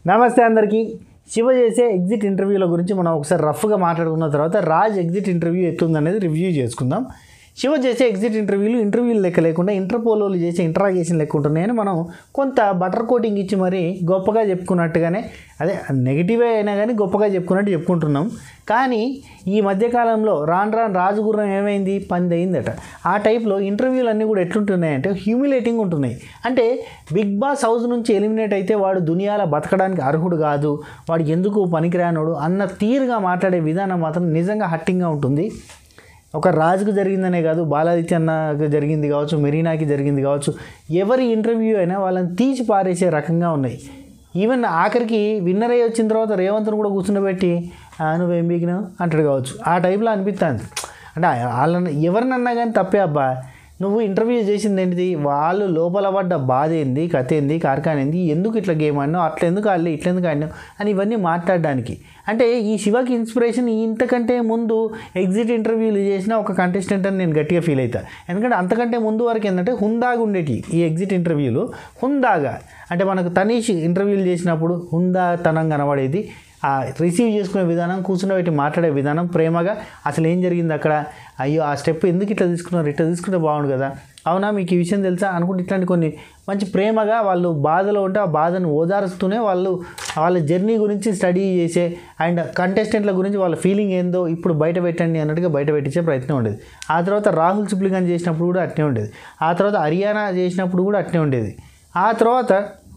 నమస్తే అందరికీ శివ చేసే ఎగ్జిట్ ఇంటర్వ్యూల గురించి మనం ఒకసారి రఫ్గా మాట్లాడుకున్న తర్వాత రాజ్ ఎగ్జిట్ ఇంటర్వ్యూ ఎట్లుందనేది రివ్యూ చేసుకుందాం శివ చేసే ఎగ్జిట్ ఇంటర్వ్యూలు ఇంటర్వ్యూలు లెక్క లేకుండా ఇంటర్పోలోలు చేసే ఇంటరాగేషన్ లెక్క ఉంటున్నాయని మనం కొంత బటర్ కోటింగ్ ఇచ్చి మరీ గొప్పగా చెప్పుకున్నట్టుగానే అదే నెగిటివే అయినా కానీ గొప్పగా చెప్పుకున్నట్టు చెప్పుకుంటున్నాం కానీ ఈ మధ్యకాలంలో రాను రాను రాజుగుర్రం ఏమైంది పంది అయిందట ఆ టైప్లో ఇంటర్వ్యూలు అన్నీ కూడా ఎట్లుంటున్నాయంటే హ్యూమిలేటింగ్ ఉంటున్నాయి అంటే బిగ్ బాస్ హౌస్ నుంచి ఎలిమినేట్ అయితే వాడు దునియాలో బతకడానికి అర్హుడు కాదు వాడు ఎందుకు పనికిరానోడు అన్న తీరుగా మాట్లాడే విధానం మాత్రం నిజంగా హట్టింగ్గా ఉంటుంది ఒక రాజుకు జరిగిందనే కాదు బాలాదిత్య అన్నకు జరిగింది కావచ్చు మెరీనాకి జరిగింది కావచ్చు ఎవరి ఇంటర్వ్యూ అయినా వాళ్ళని తీసి పారేసే రకంగా ఉన్నాయి ఈవెన్ ఆఖరికి విన్నర్ అయ్యి వచ్చిన తర్వాత రేవంత్ను కూడా కూర్చుండబెట్టి "ఆ, నువ్వేం బీకినావు అంటాడు కావచ్చు ఆ టైప్లో అనిపిస్తుంది అంటే వాళ్ళని ఎవరినన్నా కానీ తప్పే అబ్బా నువ్వు ఇంటర్వ్యూ చేసింది ఏంటిది వాళ్ళు లోపల పడ్డ బాధ ఏంది కథ ఏంది కార్ఖాన ఏంది ఎందుకు ఇట్లా గేమ్ ఆడినావు అట్లా ఎందుకు ఆడలే ఇట్లా ఎందుకు ఆడినావు అని ఇవన్నీ మాట్లాడడానికి అంటే ఈ శివకి ఇన్స్పిరేషన్ ఇంతకంటే ముందు ఎగ్జిట్ ఇంటర్వ్యూలు చేసిన ఒక కంటెస్టెంట్ అని నేను గట్టిగా ఫీల్ అవుతా ఎందుకంటే అంతకంటే ముందు వరకు ఏంటంటే హుందాగా ఉండేటి ఈ ఎగ్జిట్ ఇంటర్వ్యూలు హుందాగా అంటే మనకు తనీష్ ఇంటర్వ్యూలు చేసినప్పుడు హుందాతనం కనబడేది ఆ రిసీవ్ చేసుకునే విధానం కూర్చున్నబెట్టి మాట్లాడే విధానం ప్రేమగా అసలు ఏం జరిగింది అక్కడ అయ్యో ఆ స్టెప్ ఎందుకు ఇట్లా తీసుకున్నారు ఇట్లా తీసుకుంటే బాగుండు కదా అవునా మీకు ఈ విషయం తెలుసా అనుకుంటే ఇట్లాంటి కొన్ని మంచి ప్రేమగా వాళ్ళు బాధలో ఉంటే ఆ బాధను ఓదారుస్తూనే వాళ్ళు వాళ్ళ జర్నీ గురించి స్టడీ చేసే అండ్ కంటెస్టెంట్ల గురించి వాళ్ళ ఫీలింగ్ ఏందో ఇప్పుడు బయట పెట్టండి అన్నట్టుగా బయట పెట్టించే ప్రయత్నం ఉండేది ఆ తర్వాత రాహుల్ సిప్లిగన్ చేసినప్పుడు కూడా అట్నే ఉండేది ఆ తర్వాత హర్యానా చేసినప్పుడు కూడా అట్నే ఉండేది ఆ తర్వాత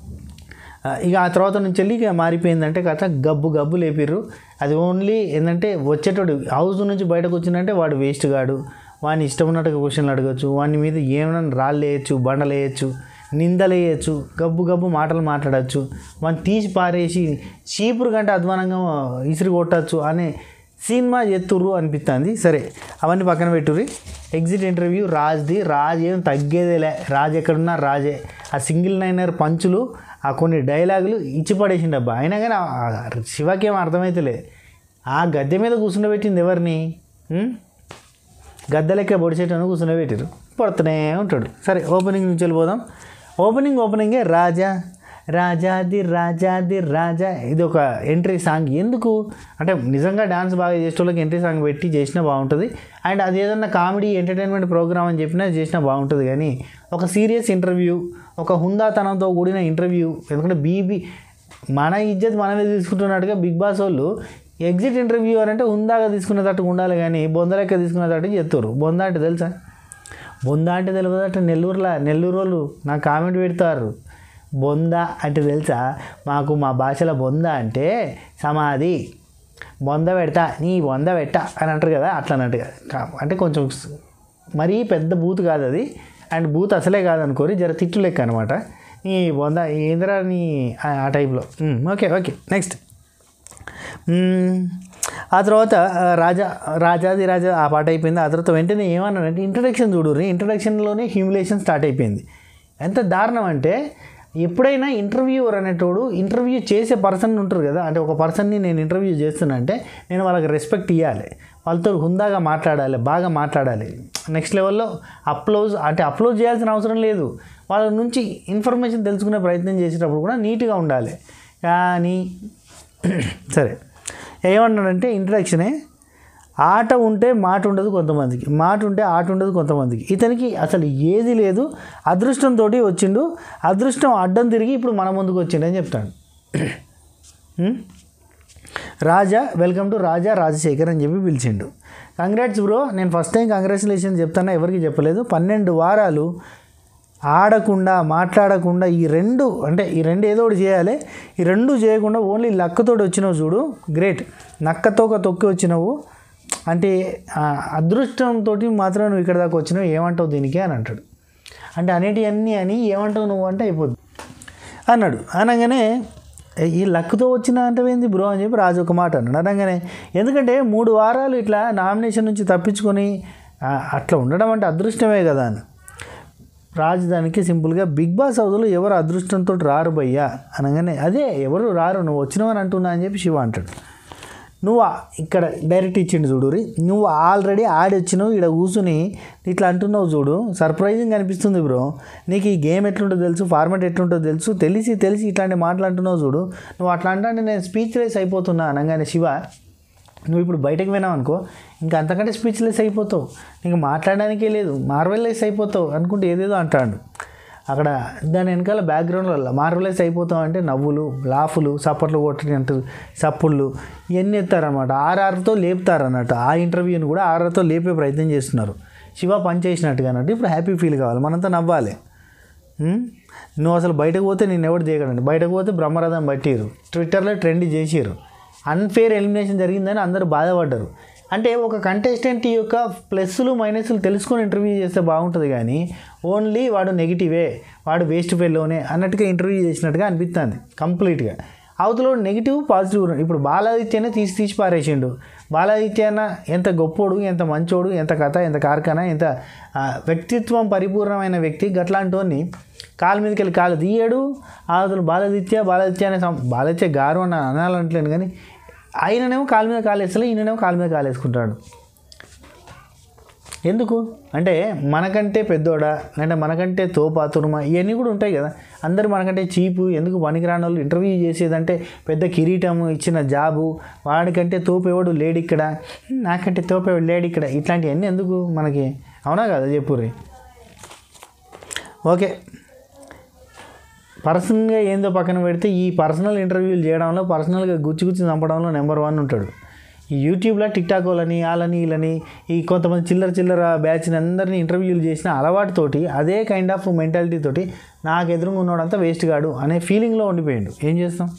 ఆ, ఇక ఆ తర్వాత నుంచి వెళ్ళి ఇక మారిపోయిందంటే కథ గబ్బు గబ్బు లేపిర్రు అది ఓన్లీ ఏంటంటే వచ్చేటోడు హౌస్ నుంచి బయటకు వచ్చిందంటే వాడు వేస్ట్ గాడు వాడిని ఇష్టం ఉన్నట్టుగా క్వశ్చన్లు అడగచ్చు వాని మీద ఏమైనా రాళ్ళు వేయచ్చు బండలు వేయచ్చు నిందలు వేయచ్చు గబ్బు గబ్బు మాటలు మాట్లాడచ్చు వాడిని తీసి పారేసి చీపురు కంటే అధ్వానంగా ఇసిరి కొట్టచ్చు అనే సినిమా ఎత్తుర్రు అనిపిస్తుంది సరే అవన్నీ పక్కన పెట్టుర్రి ఎగ్జిట్ ఇంటర్వ్యూ రాజ్ది రాజ్ ఏం తగ్గేదేలే రాజ్ ఎక్కడున్నా రాజే ఆ సింగిల్ నైనర్ పంచులు ఆ కొన్ని డైలాగులు ఇచ్చి పడేసిండబ్బా అయినా కానీ ఆ- ఆ శివకి ఏం అర్థమైతలే ఆ గద్దె మీద కూర్చుండబెట్టింది ఎవరిని ఉం? గద్దె లెక్క పొడిచేటను కూర్చుండబెట్టారు పడుతూనే ఉంటాడు సరే ఓపెనింగ్ నుంచి వెళ్ళిపోదాం ఓపెనింగ్ ఓపెనింగే రాజా రాజాది రాజాది రాజా ఇది ఒక ఎంట్రీ సాంగ్ ఎందుకు అంటే నిజంగా డాన్స్ బాగా చేసే వాళ్ళకి ఎంట్రీ సాంగ్ పెట్టి చేసినా బాగుంటుంది అండ్ అది ఏదన్నా కామెడీ ఎంటర్టైన్మెంట్ ప్రోగ్రామ్ అని చెప్పినా చేసినా బాగుంటుంది కానీ ఒక సీరియస్ ఇంటర్వ్యూ ఒక హుందాతనంతో కూడిన ఇంటర్వ్యూ ఎందుకంటే బీబీ మన ఇజ్జత్ మనమే తీసుకుంటున్నట్టుగా బిగ్ బాస్ వాళ్ళు ఎగ్జిట్ ఇంటర్వ్యూ అని అంటే హుందాగా తీసుకునేటట్టు ఉండాలి కానీ బొంద లెక్క తీసుకునేటట్టు చెప్తారు బొంద అంటే తెలుసా బొంద అంటే తెలియదు అంటే నెల్లూరులో నెల్లూరు వాళ్ళు నాకు కామెంట్ పెడతారు బొంద అంటే తెలుసా మాకు మా భాషలో బొంద అంటే సమాధి బొంద పెడతా నీ బొంద పెట్ట అని అంటారు కదా అట్లా అన్నట్టుగా కా- అంటే కొంచెం స్- మరీ పెద్ద బూత్ కాదు అది అండ్ బూత్ అసలే కాదనుకోరి జర తిట్టు లెక్క అనమాట నీ బొంద ఏందిరా నీ ఆ- ఆ టైప్లో um, okay okay next hmm. ఆ తర్వాత ఆ, రాజా రాజాది రాజా ఆ పాట అయిపోయింది ఆ తర్వాత వెంటనే ఏమన్నాడంటే ఇంట్రడక్షన్ చూడుర్రి ఇంట్రడక్షన్లోనే హ్యూమిలేషన్ స్టార్ట్ అయిపోయింది ఎంత దారుణం అంటే ఎప్పుడైనా ఇంటర్వ్యూవర్ అనేటోడు ఇంటర్వ్యూ చేసే పర్సన్ ఉంటారు కదా అంటే ఒక పర్సన్ని నేను ఇంటర్వ్యూ చేస్తున్నా అంటే నేను వాళ్ళకి రెస్పెక్ట్ ఇవ్వాలి వాళ్ళతో హుందాగా మాట్లాడాలి బాగా మాట్లాడాలి నెక్స్ట్ లెవెల్లో అప్లోజ్ అంటే అప్లోడ్ చేయాల్సిన అవసరం లేదు వాళ్ళ నుంచి ఇన్ఫర్మేషన్ తెలుసుకునే ప్రయత్నం చేసేటప్పుడు కూడా నీట్గా ఉండాలి కానీ సరే ఏమన్నాడంటే ఇంట్రడక్షనే ఆట ఉంటే మాట ఉండదు కొంతమందికి మాట ఉంటే ఆట ఉండదు కొంతమందికి ఇతనికి అసలు ఏది లేదు అదృష్టంతో వచ్చిండు అదృష్టం అడ్డం తిరిగి ఇప్పుడు మన ముందుకు వచ్చిండు అని చెప్తాడు హ్మ్? రాజా వెల్కమ్ టు రాజా రాజశేఖర్ అని చెప్పి పిలిచిండు కంగ్రాట్స్ బ్రో నేను ఫస్ట్ టైం కంగ్రాచులేషన్ చెప్తానా ఎవరికి చెప్పలేదు పన్నెండు వారాలు ఆడకుండా మాట్లాడకుండా ఈ రెండు అంటే ఈ రెండు ఏదో ఒకటి చేయాలి ఈ రెండు చేయకుండా ఓన్లీ లక్కతోటి వచ్చినావు చూడు గ్రేట్ నక్కతోక తొక్కి వచ్చినావు అంటే ఆ అదృష్టంతో మాత్రం నువ్వు ఇక్కడ దాకా వచ్చినావు ఏమంటావు దీనికి అని అంటాడు అంటే అనేటివన్నీ అని ఏమంటావు నువ్వు అంటే అయిపోద్ది అన్నాడు అనగానే "ఏ, ఈ లక్తో వచ్చిన అంటే ఏంది బ్రో అని చెప్పి రాజు ఒక మాట అన్నాడు అనగానే ఎందుకంటే మూడు వారాలు ఇట్లా నామినేషన్ నుంచి తప్పించుకొని ఆ, అట్లా ఉండడం అంటే అదృష్టమే కదా అని రాజధానికి సింపుల్గా బిగ్ బాస్ హౌస్లో ఎవరు అదృష్టంతో రారు భయ్యా అనగానే అదే ఎవరు రారు నువ్వు వచ్చినవని అంటున్నా అని చెప్పి శివ అంటాడు నువ్వు ఆ- ఇక్కడ డైరెక్ట్ ఇచ్చిండు చూడు రీ. నువ్వు ఆల్రెడీ ఆడి వచ్చినావు ఇక్కడ కూర్చుని ఇట్లా అంటున్నావు చూడు సర్ప్రైజింగ్ అనిపిస్తుంది బ్రో నీకు ఈ గేమ్ ఎట్లుంటుందో తెలుసు ఫార్మాట్ ఎట్లుంటుందో తెలుసు తెలిసి తెలిసి ఇట్లాంటి మాటలు అంటున్నావు చూడు నువ్వు అట్లా అంటే నేను స్పీచ్లెస్ అయిపోతున్నా అనగానే శివ నువ్వు ఇప్పుడు బయటకు పోయినావు అనుకో ఇంకా అంతకంటే స్పీచ్లెస్ అయిపోతావు నీకు మాట్లాడడానికే లేదు మార్వెల్లెస్ అయిపోతావు అనుకుంటే ఏదేదో అంటాడు అక్కడ దాని వెనకాల బ్యాక్గ్రౌండ్లో మార్వలైజ్ అయిపోతాం అంటే నవ్వులు లాఫులు చప్పట్లు కొట్టినట్టు చప్పుళ్ళు ఇవన్నీ ఎత్తారనమాట ఆర్ఆర్తో లేపుతారు అన్నట్టు ఆ ఇంటర్వ్యూని కూడా ఆర్ఆర్తో లేపే ప్రయత్నం చేస్తున్నారు శివ పని చేసినట్టుగా అన్నట్టు ఇప్పుడు హ్యాపీ ఫీల్ కావాలి మనంతా నవ్వాలి ఉమ్? నువ్వు అసలు బయటకు పోతే నేను ఎవరు దిగడండి బయటకు పోతే బ్రహ్మరథం పట్టిరు ట్విట్టర్లో ట్రెండ్ చేసిరు అన్ఫేర్ ఎలిమినేషన్ జరిగిందని అందరూ బాధపడ్డారు అంటే ఒక కంటెస్టెంట్ యొక్క ప్లస్లు మైనస్లు తెలుసుకొని ఇంటర్వ్యూ చేస్తే బాగుంటుంది కానీ ఓన్లీ వాడు నెగిటివే వాడు వేస్ట్ ఫెల్లోనే అన్నట్టుగా ఇంటర్వ్యూ చేసినట్టుగా అనిపిస్తుంది కంప్లీట్గా అవతల నెగిటివ్ పాజిటివ్ ఉన్నాయి. ఇప్పుడు బాలాదిత్యనే తీసి తీసి పారేసిండు బాలాదిత్య అన్న ఎంత గొప్పోడు ఎంత మంచోడు ఎంత కథ ఎంత కార్ఖానా ఎంత ఆ, వ్యక్తిత్వం పరిపూర్ణమైన వ్యక్తి గట్లాంటోని కాలు మీదకి వెళ్ళి కాలు తీయడు అవతల బాలాదిత్య బాలాదిత్య అనే సం- బాలాదిత్య గారు అని అనాలంటలేను కానీ ఆయననేమో కాలు మీద కాలు వేస్తలే ఈయననేమో కాలు మీద కాలు వేసుకుంటాడు ఎందుకు అంటే మనకంటే పెద్దోడా అంటే మనకంటే తోపా తురుమ ఇవన్నీ కూడా ఉంటాయి కదా అందరూ మనకంటే చీపు ఎందుకు పనికిరాని వాళ్ళు ఇంటర్వ్యూ చేసేదంటే పెద్ద కిరీటము ఇచ్చిన జాబు వాడికంటే తోపేవాడు లేడు ఇక్కడ నాకంటే తోపేవాడు లేడు ఇక్కడ ఇట్లాంటివన్నీ ఎందుకు మనకి అవునా కదా చెప్పుర్రి ఓకే పర్సనల్గా ఏందో పక్కన పెడితే ఈ పర్సనల్ ఇంటర్వ్యూలు చేయడంలో పర్సనల్గా గుచ్చి గుచ్చి చంపడంలో నెంబర్ వన్ ఉంటాడు ఈ యూట్యూబ్లో టిక్ టాక్ వాళ్ళని వాళ్ళని వీళ్ళని ఈ కొంతమంది చిల్లర చిల్లర బ్యాచ్ని అందరినీ ఇంటర్వ్యూలు చేసిన అలవాటుతోటి అదే కైండ్ ఆఫ్ మెంటాలిటీ తోటి నాకు ఎదురుగా ఉన్నోడంతా వేస్ట్ గాడు అనే ఫీలింగ్లో ఉండిపోయిండు ఏం చేస్తాం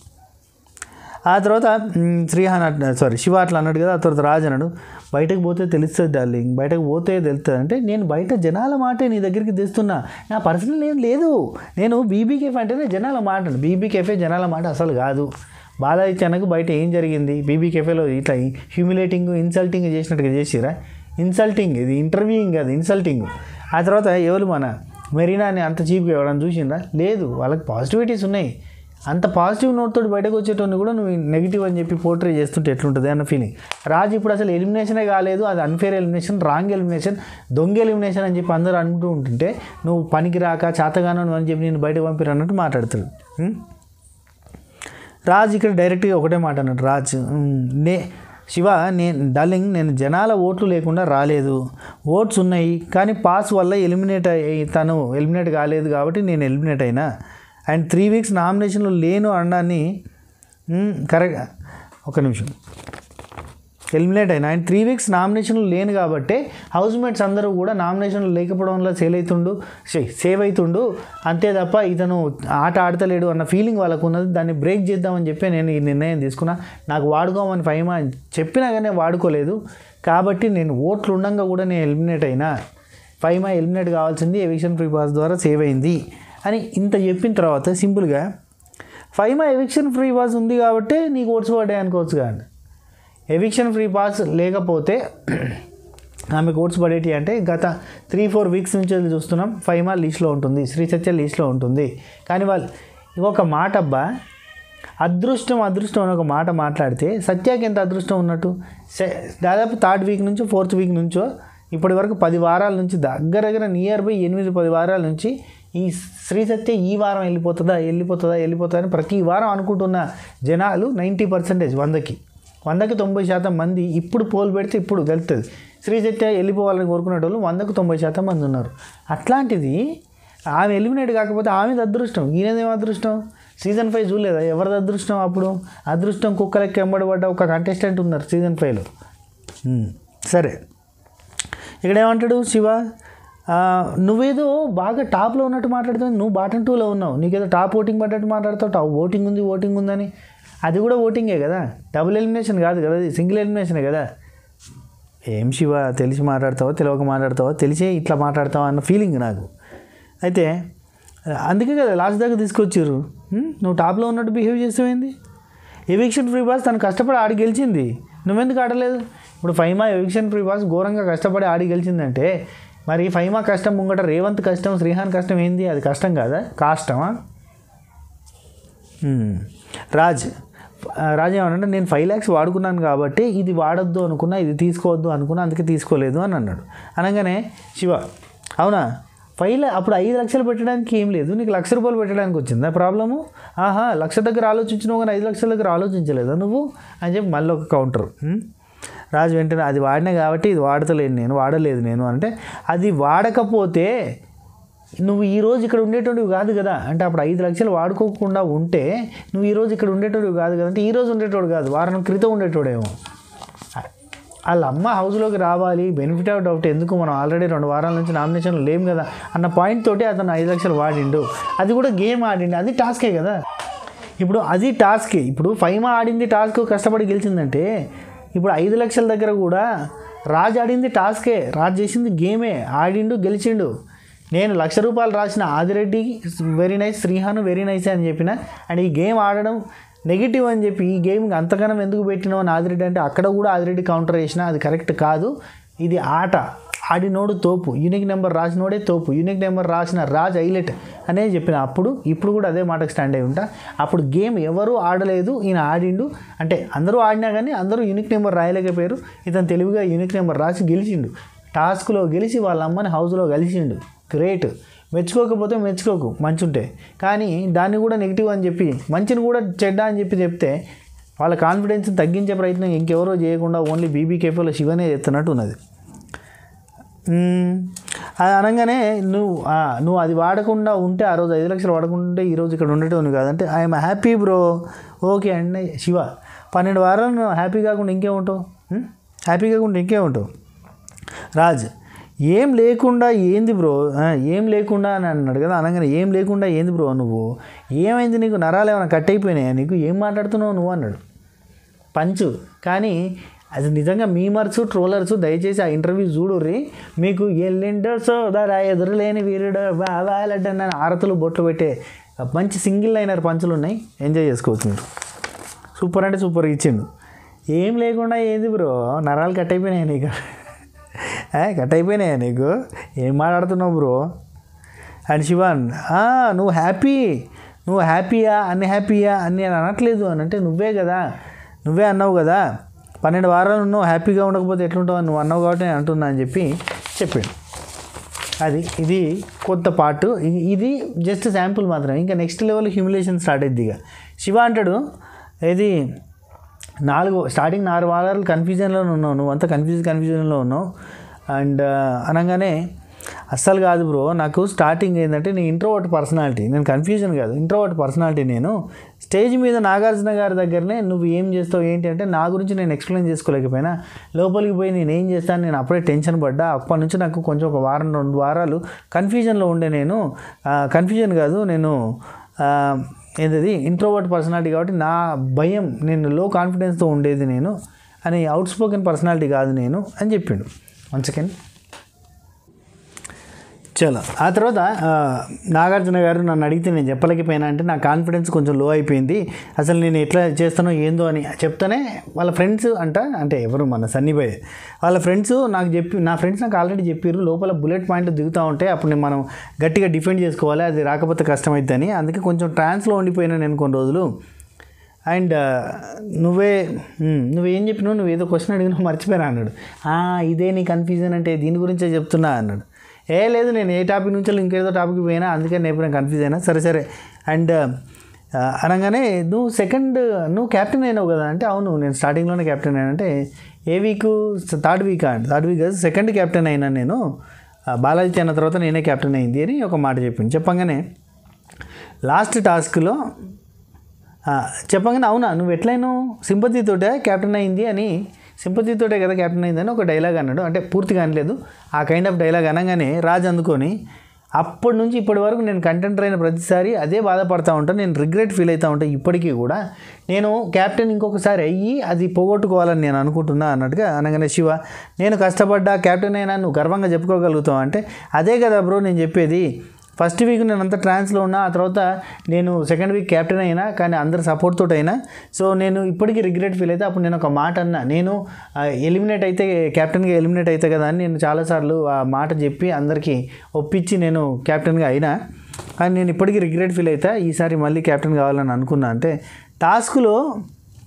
ఆ తర్వాత మ్, శ్రీహాన్ అట్ సారీ శివ అట్లా అన్నాడు కదా ఆ తర్వాత రాజు అన్నాడు బయటకు పోతే తెలుస్తుంది డార్లింగ్ బయటకు పోతే తెలుస్తుంది అంటే నేను బయట జనాల మాటే నీ దగ్గరికి తెస్తున్నా నా పర్సనల్ ఏం లేదు నేను బీబీ కేఫ్ అంటేనే జనాల మాట బీబీ కేఫే జనాల మాట అసలు కాదు బాలాదిత్యనకు బయట ఏం జరిగింది బీబీ కేఫేలో ఇట్లా హ్యూమిలేటింగ్ ఇన్సల్టింగ్ చేసినట్టుగా చేసిరా ఇన్సల్టింగ్ ఇది ఇంటర్వ్యూయింగ్ కాదు ఇన్సల్టింగ్ ఆ తర్వాత ఎవరు మన మెరీనాని అంత చీప్గా ఎవరైనా చూసిండ్రా లేదు వాళ్ళకి పాజిటివిటీస్ ఉన్నాయి అంత పాజిటివ్ నోట్ తోటి బయటకు వచ్చేటోని కూడా నువ్వు నెగిటివ్ అని చెప్పి పోర్ట్రే చేస్తుంటే ఎట్లుంటుంది అన్న ఫీలింగ్ రాజు ఇప్పుడు అసలు ఎలిమినేషనే కాలేదు అది అన్ఫేర్ ఎలిమినేషన్ రాంగ్ ఎలిమినేషన్ దొంగ ఎలిమినేషన్ అని చెప్పి అందరూ అంటూ ఉంటుంటే నువ్వు పనికి రాక చేతగాను అని చెప్పి నేను బయటకు పంపిరు అన్నట్టు మాట్లాడుతాడు ఉం? రాజ్ ఇక్కడ డైరెక్ట్గా ఒకటే మాట అన్నాడు రాజ్ ఉమ్, నే శివ నేను డార్లింగ్ నేను జనాల ఓట్లు లేకుండా రాలేదు ఓట్స్ ఉన్నాయి కానీ పాస్ వల్ల ఎలిమినేట్ అయ్యి తను ఎలిమినేట్ కాలేదు కాబట్టి నేను ఎలిమినేట్ అయినా అండ్ త్రీ వీక్స్ నామినేషన్లో లేను అనడాన్ని కరెక్ట్ ఒక నిమిషం ఎలిమినేట్ అయినా అండ్ త్రీ వీక్స్ నామినేషన్లు లేను కాబట్టి హౌస్ మేట్స్ అందరూ కూడా నామినేషన్లు లేకపోవడం వల్ల సేల్ అవుతుండు ఛీ, సేవ్ అవుతుండు అంతే తప్ప ఇతను ఆట ఆడతలేడు అన్న ఫీలింగ్ వాళ్ళకు ఉన్నది దాన్ని బ్రేక్ చేద్దామని చెప్పి నేను ఈ నిర్ణయం తీసుకున్నా నాకు వాడుకోమని ఫైమా చెప్పినా కానీ వాడుకోలేదు కాబట్టి నేను ఓట్లు ఉండగా కూడా నేను ఎలిమినేట్ అయినా ఫైమా ఎలిమినేట్ కావాల్సింది ఎవిక్షన్ ఫ్రీ పాస్ ద్వారా సేవ్ అయింది అని ఇంత చెప్పిన తర్వాత సింపుల్గా ఫైమా ఎవిక్షన్ ఫ్రీ పాస్ ఉంది కాబట్టి నీకు ఓట్స్ పడ్డాయి అనుకోవచ్చు కానీ ఎవిక్షన్ ఫ్రీ పాస్ లేకపోతే ఆమె కోర్స్ పడేటి అంటే గత త్రీ ఫోర్ వీక్స్ నుంచి అది చూస్తున్నాం ఫైవ్ మా లిస్ట్లో ఉంటుంది శ్రీ సత్య లిస్ట్లో ఉంటుంది కానీ వాళ్ళు ఒక మాట అబ్బా అదృష్టం అదృష్టం అని ఒక మాట మాట్లాడితే సత్యాకి ఎంత అదృష్టం ఉన్నట్టు సే- దాదాపు థర్డ్ వీక్ నుంచో ఫోర్త్ వీక్ నుంచో ఇప్పటి వరకు పది వారాల నుంచి దగ్గర దగ్గర నియర్ బై ఎనిమిది పది వారాల నుంచి ఈ శ్రీ సత్య ఈ వారం వెళ్ళిపోతుందా వెళ్ళిపోతుందా వెళ్ళిపోతుందా అని ప్రతి వారం అనుకుంటున్న జనాలు నైంటీ పర్సెంటేజ్ వందకి వందకి తొంభై శాతం మంది ఇప్పుడు పోల్ పెడితే ఇప్పుడు గెలుతుంది శ్రీ సత్య వెళ్ళిపోవాలని కోరుకునేటోళ్ళు వందకు తొంభై శాతం మంది ఉన్నారు అట్లాంటిది ఆమె ఎలిమినేట్ కాకపోతే ఆమెది అదృష్టం ఈయనదేం అదృష్టం సీజన్ ఫైవ్ చూడలేదా ఎవరిది అదృష్టం అప్పుడు అదృష్టం కుక్కలకి ఎంబడబడ్డ ఒక కంటెస్టెంట్ ఉన్నారు సీజన్ ఫైవ్లో సరే ఇక్కడ ఏమంటాడు శివ ఆ, నువ్వేదో బాగా టాప్లో ఉన్నట్టు మాట్లాడుతావు నువ్వు బాటన్ టూలో ఉన్నావు నీకేదో టాప్ ఓటింగ్ పడ్డట్టు మాట్లాడతావు టాప్ ఓటింగ్ ఉంది ఓటింగ్ ఉందని అది కూడా ఓటింగే కదా డబుల్ ఎలిమినేషన్ కాదు కదా అది సింగిల్ ఎలిమినేషనే కదా ఏం శివ తెలిసి మాట్లాడతావో తెలియక మాట్లాడతావో తెలిసే ఇట్లా మాట్లాడతావా అన్న ఫీలింగ్ నాకు అయితే అందుకే కదా లాస్ట్ దాకా తీసుకొచ్చారు హ్మ్? నువ్వు టాప్లో ఉన్నట్టు బిహేవ్ చేస్తావేంది ఎవిక్షన్ ఫ్రీ పాస్ తను కష్టపడి ఆడి గెలిచింది నువ్వెందుకు ఆడలేదు ఇప్పుడు ఫైమా ఎవిక్షన్ ఫ్రీ పాస్ ఘోరంగా కష్టపడి ఆడి గెలిచిందంటే మరి ఫైమా కష్టం ముంగట రేవంత్ కష్టం శ్రీహాన్ కష్టం ఏంది అది కష్టం కాదా కాష్టమా హ్మ్. రాజ్ ఆ, రాజు ఏమన్నాడు నేను ఫైవ్ ల్యాక్స్ వాడుకున్నాను కాబట్టి ఇది వాడొద్దు అనుకున్నా ఇది తీసుకోవద్దు అనుకున్నా అందుకే తీసుకోలేదు అని అన్నాడు అనగానే శివ అవునా ఫైవ్ లా అప్పుడు ఐదు లక్షలు పెట్టడానికి ఏం లేదు నీకు లక్ష రూపాయలు పెట్టడానికి వచ్చిందా ప్రాబ్లము ఆహా లక్ష దగ్గర ఆలోచించినావు కానీ ఐదు లక్షల దగ్గర ఆలోచించలేదా నువ్వు అని చెప్పి మళ్ళీ ఒక కౌంటర్ ఉమ్. రాజు వెంటనే అది వాడినా కాబట్టి ఇది వాడతలేను నేను వాడలేదు నేను అంటే అది వాడకపోతే నువ్వు ఈ రోజు ఇక్కడ ఉండేటోడివి కాదు కదా అంటే అప్పుడు ఐదు లక్షలు వాడుకోకుండా ఉంటే నువ్వు ఈ రోజు ఇక్కడ ఉండేటోడివి కాదు కదా అంటే ఈ రోజు ఉండేటోడు కాదు వారం క్రితం ఉండేటోడేమో వాళ్ళ అమ్మ హౌస్లోకి రావాలి బెనిఫిట్ ఆఫ్ డౌట్ ఎందుకు మనం ఆల్రెడీ రెండు వారాల నుంచి నామినేషన్లు లేం కదా అన్న పాయింట్ తోటి అతను ఐదు లక్షలు వాడిండు అది కూడా గేమ్ ఆడిండు అది టాస్కే కదా ఇప్పుడు అది టాస్కే ఇప్పుడు ఫైమా ఆడింది టాస్క్ కష్టపడి గెలిచిందంటే ఇప్పుడు ఐదు లక్షల దగ్గర కూడా రాజ్ ఆడింది టాస్కే రాజ్ చేసింది గేమే ఆడిండు గెలిచిండు నేను లక్ష రూపాయలు రాసిన Adireddy very nice Srihan very nice అని చెప్పిన అండ్ ఈ గేమ్ ఆడడం నెగిటివ్ అని చెప్పి ఈ గేమ్ అంతగానం ఎందుకు పెట్టినావు అని ఆదిరెడ్డి అంటే అక్కడ కూడా ఆదిరెడ్డి కౌంటర్ చేసిన అది కరెక్ట్ కాదు ఇది ఆట ఆడినోడు తోపు యూనిక్ నెంబర్ రాసినోడే తోపు యూనిక్ నెంబర్ రాసిన రాజ్ హైలైట్ అనేది చెప్పిన అప్పుడు ఇప్పుడు కూడా అదే మాటకు స్టాండ్ అయి ఉంటా అప్పుడు గేమ్ ఎవరు ఆడలేదు ఈయన ఆడిండు అంటే అందరూ ఆడినా కానీ అందరూ యూనిక్ నెంబర్ రాయలేకపోయారు ఇతను తెలివిగా యూనిక్ నెంబర్ రాసి గెలిచిండు టాస్క్లో గెలిచి వాళ్ళ అమ్మని హౌస్లో కలిసిండు గ్రేట్ మెచ్చుకోకపోతే మెచ్చుకోకు మంచి ఉంటే కానీ దాన్ని కూడా నెగిటివ్ అని చెప్పి మంచిని కూడా చెడ్డ అని చెప్పి చెప్తే వాళ్ళ కాన్ఫిడెన్స్ తగ్గించే ప్రయత్నం ఇంకెవరో చేయకుండా ఓన్లీ బీబీ కేఫ్లో శివనే చేస్తున్నట్టు ఉన్నది మ్మ్. అది అనగానే నువ్వు ఆ, నువ్వు అది వాడకుండా ఉంటే ఆ రోజు ఐదు లక్షలు వాడకుండా ఉంటే ఈరోజు ఇక్కడ ఉండేటోని కాదంటే ఐఎమ్ హ్యాపీ బ్రో ఓకే అండి శివ పన్నెండు వారాలు నువ్వు హ్యాపీ కాకుండా ఇంకే ఉంటావు మ్మ్? హ్యాపీ కాకుండా ఇంకే ఉంటావు రాజ్ ఏం లేకుండా ఏంది బ్రో ఆ, ఏం లేకుండా అని అన్నాడు కదా అనగానే ఏం లేకుండా ఏంది బ్రో నువ్వు ఏమైంది నీకు నరాలు ఏమైనా కట్ అయిపోయినాయా నీకు ఏం మాట్లాడుతున్నావు నువ్వు అన్నాడు పంచు కానీ అది నిజంగా మీమర్స్ ట్రోలర్స్ దయచేసి ఆ ఇంటర్వ్యూ చూడుర్రి మీకు ఎల్లిండో సోదరా ఎదురులేని వీరుడు బావాలడ్డన్న ఆరతులు బొట్లు పెట్టే మంచి సింగిల్ లైనర్ పంచులు ఉన్నాయి ఎంజాయ్ చేసుకోవచ్చు మీరు సూపర్ అంటే సూపర్ ఇచ్చిండు ఏం లేకుండా ఏంది బ్రో నరాలు కట్ అయిపోయినాయి నీకు ఏ, కట్ అయిపోయినాయా నీకు ఏం మాట్లాడుతున్నావు బ్రో అండ్ శివాన్ "ఆ, నువ్వు హ్యాపీ నువ్వు హ్యాపీయా అన్ని హ్యాపీయా అని నేను అనట్లేదు అని అంటే నువ్వే కదా నువ్వే అన్నావు కదా పన్నెండు వారాలు నువ్వు హ్యాపీగా ఉండకపోతే ఎట్లుంటావు అని నువ్వు అన్నావు కాబట్టి నేను అంటున్నా అని చెప్పి చెప్పాడు అది ఇది కొత్త పార్ట్ ఇ- ఇది జస్ట్ శాంపుల్ మాత్రమే ఇంకా నెక్స్ట్ లెవెల్ హ్యూమిలేషన్ స్టార్ట్ అయింది ఇక శివ అంటాడు ఇది నాలుగు స్టార్టింగ్ నాలుగు వారాలు కన్ఫ్యూజన్లో ఉన్నావు నువ్వు అంతా కన్ఫ్యూజ్ కన్ఫ్యూజన్లో ఉన్నావు అండ్ అనగానే అస్సలు కాదు బ్రో నాకు స్టార్టింగ్ ఏంటంటే నీ ఇంట్రోవర్ట్ పర్సనాలిటీ నేను కన్ఫ్యూజన్ కాదు ఇంట్రోవర్ట్ పర్సనాలిటీ నేను స్టేజ్ మీద నాగార్జున గారి దగ్గరనే నువ్వు ఏం చేస్తావు ఏంటి అంటే నా గురించి నేను ఎక్స్ప్లెయిన్ చేసుకోలేకపోయినా లోపలికి పోయి నేను ఏం చేస్తాను నేను అప్పుడే టెన్షన్ పడ్డా అప్పటి నుంచి నాకు కొంచెం ఒక వారం రెండు వారాలు కన్ఫ్యూజన్లో ఉండే నేను కన్ఫ్యూజన్ కాదు నేను ఆ, ఏంటది ఇంట్రోవర్ట్ పర్సనాలిటీ కాబట్టి నా భయం నేను లో కాన్ఫిడెన్స్తో ఉండేది నేను అని అవుట్ స్పోకెన్ పర్సనాలిటీ కాదు నేను అని చెప్పిండు వన్ సెకండ్ చలో ఆ తర్వాత ఆ, నాగార్జున గారు నన్ను అడిగితే నేను చెప్పలేకపోయినా అంటే నా కాన్ఫిడెన్స్ కొంచెం లో అయిపోయింది అసలు నేను ఎట్లా చేస్తానో ఏందో అని చెప్తానే వాళ్ళ ఫ్రెండ్స్ అంట అంటే ఎవరు మన సన్నిబాయ్ వాళ్ళ ఫ్రెండ్స్ నాకు చెప్పి నా ఫ్రెండ్స్ నాకు ఆల్రెడీ చెప్పారు లోపల బుల్లెట్ పాయింట్లు దిగుతూ ఉంటే అప్పుడు నేను మనం గట్టిగా డిఫెండ్ చేసుకోవాలి అది రాకపోతే కష్టమైద్దని అందుకే కొంచెం ట్రాన్స్లో ఉండిపోయినా నేను కొన్ని రోజులు అండ్ నువ్వే ఉమ్, నువ్వేం చెప్పినావు నువ్వు ఏదో క్వశ్చన్ అడిగినా మర్చిపోయినా అన్నాడు "ఆ, ఇదే నీ కన్ఫ్యూజన్ అంటే దీని గురించే చెప్తున్నా అన్నాడు ఏ లేదు నేను ఏ టాపిక్ నుంచి ఇంకేదో టాపిక్ పోయినా అందుకని నేను ఎప్పుడైనా కన్ఫ్యూజ్ అయినా సరే సరే అండ్ ఆ, అనగానే నువ్వు సెకండ్ నువ్వు క్యాప్టెన్ అయినావు కదా అంటే అవును నేను స్టార్టింగ్లోనే క్యాప్టెన్ అయినా అంటే ఏ వీక్ థర్డ్ వీక్ అండి థర్డ్ వీక్ సెకండ్ క్యాప్టెన్ అయినా నేను ఆ, బాలాజీ అయిన తర్వాత నేనే క్యాప్టెన్ అయింది అని ఒక మాట చెప్పింది చెప్పంగానే లాస్ట్ టాస్క్లో ఆ, చెప్పగానే అవునా నువ్వు ఎట్లయినావు సింపతితోటే క్యాప్టెన్ అయింది అని సింపతితోటే కదా క్యాప్టెన్ అయిందని ఒక డైలాగ్ అన్నాడు అంటే పూర్తిగా అనలేదు ఆ కైండ్ ఆఫ్ డైలాగ్ అనగానే రాజు అందుకొని అప్పటి నుంచి ఇప్పటి వరకు నేను కంటెంటర్ అయిన ప్రతిసారి అదే బాధపడతా ఉంటాను నేను రిగ్రెట్ ఫీల్ అవుతూ ఉంటాను ఇప్పటికీ కూడా నేను క్యాప్టెన్ ఇంకొకసారి అయ్యి అది పోగొట్టుకోవాలని నేను అనుకుంటున్నా అన్నట్టుగా అనగానే శివ నేను కష్టపడ్డా క్యాప్టెన్ అయినా నువ్వు గర్వంగా చెప్పుకోగలుగుతావు అంటే అదే కదా బ్రో నేను చెప్పేది ఫస్ట్ వీక్ నేను అంతా ట్రాన్స్లో ఉన్నా ఆ తర్వాత నేను సెకండ్ వీక్ క్యాప్టెన్ అయినా కానీ అందరి సపోర్ట్ తోటి అయినా సో నేను ఇప్పటికీ రిగ్రెట్ ఫీల్ అయితే అప్పుడు నేను ఒక మాట అన్నా నేను ఎలిమినేట్ అయితే క్యాప్టెన్గా ఎలిమినేట్ అయితే కదా అని నేను చాలాసార్లు ఆ మాట చెప్పి అందరికీ ఒప్పించి నేను క్యాప్టెన్గా అయినా కానీ నేను ఇప్పటికీ రిగ్రెట్ ఫీల్ అయితే ఈసారి మళ్ళీ క్యాప్టెన్ కావాలని అనుకున్నా అంటే టాస్క్లో